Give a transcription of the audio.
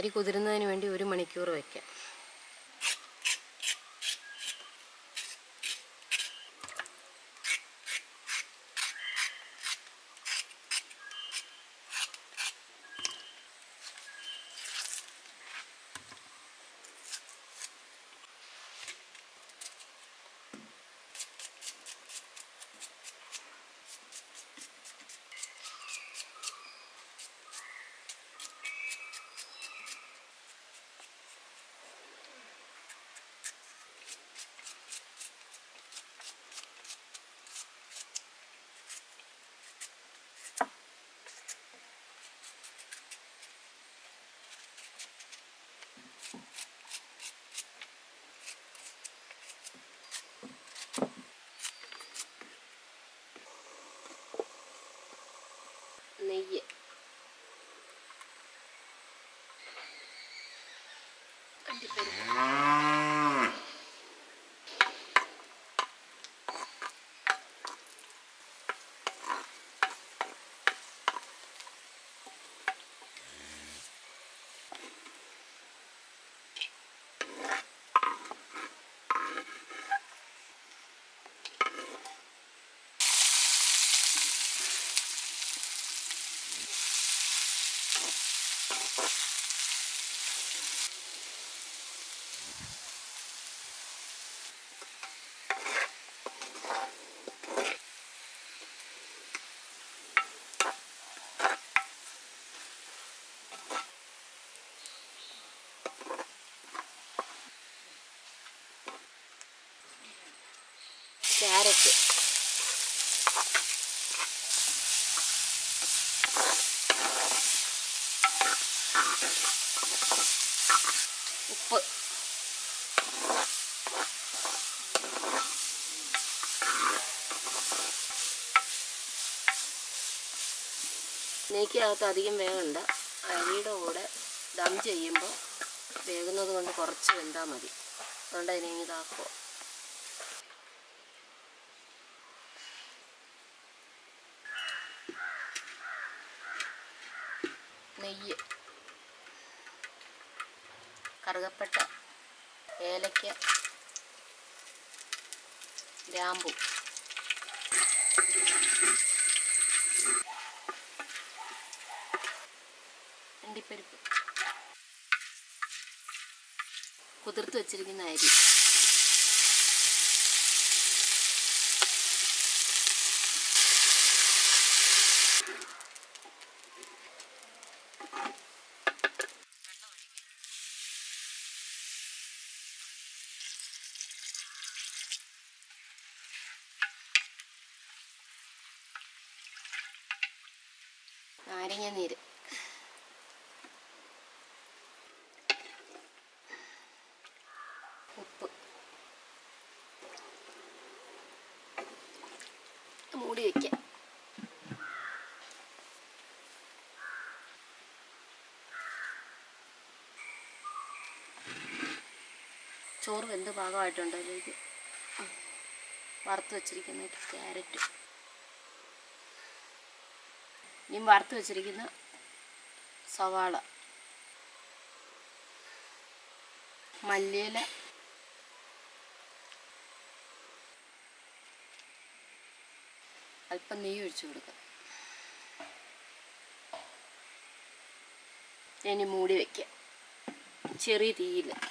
അരി കുതിരുന്നതിന് വേണ്ടി ഒരു മണിക്കൂർ വയ്ക്കാം നെയ്യ് അണ്ടിപ്പരിപ്പ് ക്യാരറ്റ് ഉപ്പ് നെയ്ക്കകത്ത് അധികം വേകണ്ട അരിയുടെ കൂടെ ദം ചെയ്യുമ്പോൾ വേകുന്നത് കൊണ്ട് കുറച്ച് വെന്താൽ മതി അതുകൊണ്ട് അതിനെ ഇതാക്കുക നെയ്യ് കറുകപ്പട്ട ഏലക്ക ഗ്രാമ്പു അണ്ടിപ്പരിപ്പ് കുതിർത്ത് വെച്ചിരിക്കുന്ന അരി നാരങ്ങ നീര് ഉപ്പ് മൂടി വയ്ക്കാം ചോറ് വെന്ത് പാകമായിട്ടുണ്ട് അതിലേക്ക് വറുത്ത് വെച്ചിരിക്കുന്ന ക്യാരറ്റ് ഇനിയും വറുത്ത് വെച്ചിരിക്കുന്ന സവാള മല്ലിയില അല്പം നെയ്യ് ഒഴിച്ചു കൊടുക്കാം ഇനി മൂടി വയ്ക്കാം ചെറിയ തീയിൽ